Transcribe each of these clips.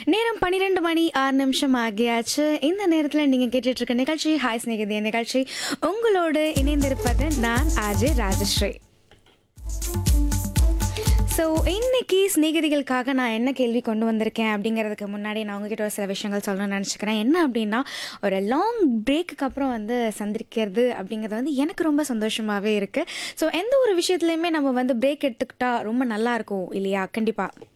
நேரம் பன்னிரெண்டு மணி ஆறு நிமிஷம் ஆகியாச்சு இந்த நேரத்தில் நீங்கள் கேட்டுட்டு இருக்க நிகழ்ச்சி ஹாய் ஸ்நேகிதி நிகழ்ச்சி உங்களோடு இணைந்திருப்பது நான் ஆஜே ராஜஸ்ரீ ஸோ இன்னைக்கு சிநேகிதிகளுக்காக நான் என்ன கேள்வி கொண்டு வந்திருக்கேன் அப்படிங்கிறதுக்கு முன்னாடி நான் உங்ககிட்ட ஒரு சில விஷயங்கள் சொல்லணும்னு நினச்சிக்கிறேன் என்ன அப்படின்னா ஒரு லாங் பிரேக்குக்கு அப்புறம் வந்து சந்திக்கிறது அப்படிங்கிறது வந்து எனக்கு ரொம்ப சந்தோஷமாகவே இருக்குது ஸோ எந்த ஒரு விஷயத்துலையுமே நம்ம வந்து பிரேக் எடுத்துக்கிட்டா ரொம்ப நல்லா இருக்கும் இல்லையா கண்டிப்பாக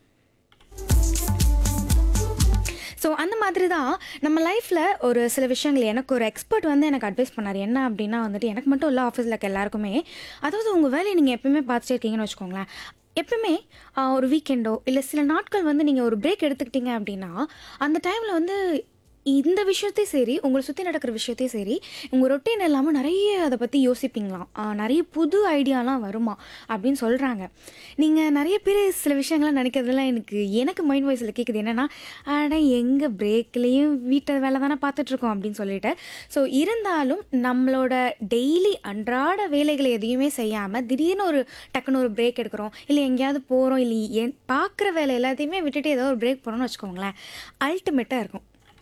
ஸோ அந்த மாதிரி தான் நம்ம லைஃப்பில் ஒரு சில விஷயங்கள் எனக்கு ஒரு எக்ஸ்பர்ட் வந்து எனக்கு அட்வைஸ் பண்ணார் என்ன அப்படின்னா வந்துட்டு எனக்கு மட்டும் இல்லை ஆஃபீஸில் இருக்க எல்லாருக்குமே அதாவது உங்கள் வேலையை நீங்கள் எப்பயுமே பார்த்துட்டே இருக்கீங்கன்னு வச்சுக்கோங்களேன் எப்பவுமே ஆஹ், ஒரு வீக்கெண்டோ இல்லை சில நாட்கள் வந்து நீங்கள் ஒரு பிரேக் எடுத்துக்கிட்டீங்க அப்படின்னா அந்த டைமில் வந்து இந்த விஷயத்தையும் சரி உங்களை சுற்றி நடக்கிற விஷயத்தையும் சரி உங்கள் ரொட்டீன் இல்லாமல் நிறைய அதை பற்றி யோசிப்பீங்களாம் ஆஹ், நிறைய புது ஐடியாலாம் வருமா அப்படின்னு சொல்கிறாங்க நீங்கள் நிறைய பேர் சில விஷயங்கள்லாம் நினைக்கிறதுலாம் எனக்கு எனக்கு மைண்ட் வாய்ஸில் கேட்குது என்னென்னா ஆனால் எங்கள் பிரேக்லேயும் வீட்டை வேலை தானே பார்த்துட்ருக்கோம் அப்படின்னு சொல்லிட்டு ஸோ இருந்தாலும் நம்மளோட டெய்லி அன்றாட வேலைகளை எதையுமே செய்யாமல் திடீர்னு ஒரு டக்குன்னு ஒரு பிரேக் எடுக்கிறோம் இல்லை எங்கேயாவது போகிறோம் இல்லை என் பார்க்குற வேலை எல்லாத்தையுமே விட்டுட்டு ஏதோ ஒரு பிரேக் போகிறோம்னு வச்சுக்கோங்களேன் அல்டிமேட்டாக இருக்கும்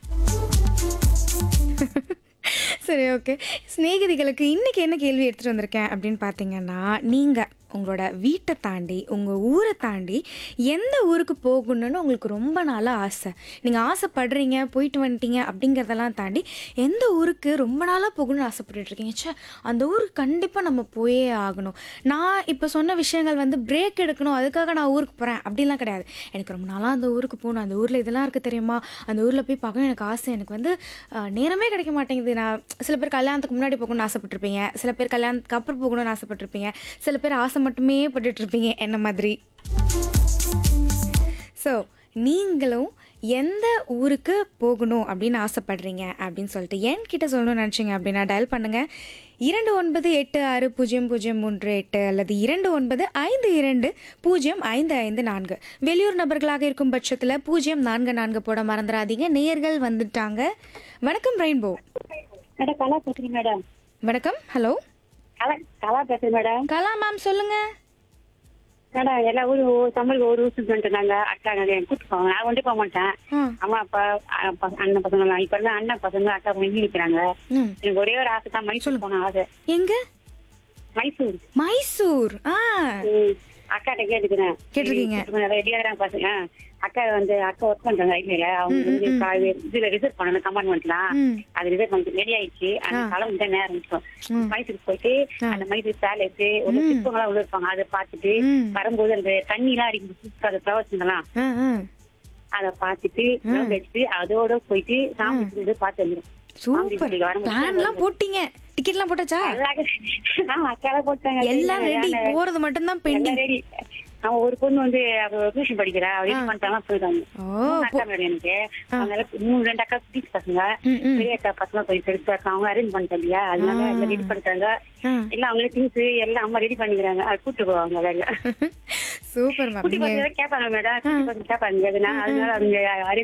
சரி ஓகே சிநேகிதிகளுக்கு இன்றைக்கி என்ன கேள்வி எடுத்துகிட்டு வந்திருக்கேன் அப்படின்னு பார்த்தீங்கன்னா நீங்கள் உங்களோட வீட்டை தாண்டி உங்கள் ஊரை தாண்டி எந்த ஊருக்கு போகணும்னு உங்களுக்கு ரொம்ப நாளாக ஆசை நீங்கள் ஆசைப்படுறீங்க போயிட்டு வந்துட்டீங்க அப்படிங்கிறதெல்லாம் தாண்டி எந்த ஊருக்கு ரொம்ப நாளாக போகணும்னு ஆசைப்பட்டுட்டு இருக்கீங்க ச்சே அந்த ஊருக்கு கண்டிப்பாக நம்ம போயே ஆகணும் நான் இப்போ சொன்ன விஷயங்கள் வந்து பிரேக் எடுக்கணும் அதுக்காக நான் ஊருக்கு போகிறேன் அப்படிலாம் கிடையாது எனக்கு ரொம்ப நாளாக அந்த ஊருக்கு போகணும் அந்த ஊரில் இதெல்லாம் இருக்குது தெரியுமா அந்த ஊரில் போய் பார்க்கணும் எனக்கு ஆசை எனக்கு வந்து அஹ், நேரமே கிடைக்க மாட்டேங்குது நான் சில பேர் கல்யாணத்துக்கு முன்னாடி போகணும்னு ஆசைப்பட்டிருப்பீங்க சில பேர் கல்யாணத்துக்கு அப்புறம் போகணும்னு ஆசைப்பட்டிருப்பீங்க சில பேர் ஆசை மட்டுமே பட்டுட்டு இருப்பீங்க என்ன மாதிரி ஸோ நீங்களும் எந்த ஊருக்கு போகணும் அப்படின்னு ஆசைப்படுறீங்க அப்படின்னு சொல்லிட்டு என்கிட்ட சொல்லணும்னு நினச்சிங்க அப்படின்னா டயல் பண்ணுங்கள் இரண்டு ஒன்பது எட்டு ஆறு பூஜ்ஜியம் பூஜ்ஜியம் மூன்று எட்டு அல்லது இரண்டு ஒன்பது ஐந்து இரண்டு பூஜ்ஜியம் ஐந்து ஐந்து நான்கு வெளியூர் நபர்களாக இருக்கும் பட்சத்தில் பூஜ்ஜியம் நான்கு நான்கு போட மறந்துடாதீங்க நேயர்கள் வந்துட்டாங்க வணக்கம் ரெயின்போ மேடம் கலா பேசுறேன் மேடம் வணக்கம் ஹலோ கலா கலா பேசுறேன் மேடம் கலா மேம் சொல்லுங்கள் மேடம் எல்லா ஊரும் ஒரு தமிழுக்கு ஒரு ஊர் சுற்றி வந்துட்டாங்க அக்கா நான் கூட்டு போவாங்க நான் கொண்டு போக மாட்டேன் ஆ அம்மா அப்பா அ- ப- அண்ணன் பசங்க இப்ப எல்லாம் அண்ணன் பசங்க அக்கா பசங்க நிற்கிறாங்க ம் எனக்கு ஒரே ஒரு ஆசை தான் மைசூர் போன ஆசை எங்கே மைசூர் மைசூர் ஆ ம். அக்காட்ட கேட்டுக்கிறேன் கேட்டிருக்கீங்க. ரெடியாக பசங்க ஆ. அக்கா வந்து அக்கா ஒர்க் பண்றாங்க ரயில்வேல அவங்க வந்து காலையில இதுல ரிசர்வ் பண்ணணும் கம்பார்ட்மெண்ட்லாம் ம் அது ரிசர்வ் பண்ணி ரெடி ஆயிடுச்சு அந்த கிளம்பி தான் நேரம் இருக்கும் மைசூருக்கு போயிட்டு அந்த மைசூர் பேலஸ் உள்ள சிற்பங்கள்லாம் உள்ள இருப்பாங்க அதை பார்த்துட்டு ம். வரும்போது அந்த தண்ணி எல்லாம் அடிக்கும் அது பிரவச்சனலாம் ஆ ஆ அதை பார்த்துட்டு வச்சுட்டு அதோட போயிட்டு சாமி கும்பிட்டு பார்த்து வந்துடும் சூப்பர் பிளான்லாம் போட்டீங்க டிக்கெட்லாம் போட்டாச்சா அக்கால போட்டாங்க எல்லாம் ரெடி போறது மட்டும் தான் பெண்டிங் எல்லாம் ready. அவன் ஒரு பொண்ணு வந்து அவ டியூஷன் படிக்கிறா அவ இது பண்ணிட்டாங்க போயிட்டாங்க ஓ மூணு அக்கா மேடம் எனக்கு அதனால மூணு ரெண்டு அக்கா குட்டி பசங்க ம், ம். பெரிய அக்கா பசங்க கொஞ்சம் பெருசா இருக்காங்க அவங்க அரேஞ்ச் பண்ணிட்டாங்க இல்லையா அதனால எல்லாம் ரெடி பண்ணிட்டாங்க ஆ. எல்லாம் அவங்களே திங்ஸ் எல்லாம் அம்மா ரெடி பண்ணிக்கிறாங்க அது கூட்டு போவாங்க வேலை சூப்பர் மேம் குட்டி பசங்க கேட்பாங்க மேடம் குட்டி பசங்க கேட்பாங்க எதுனா அதனால அவங்க அரேஞ்ச்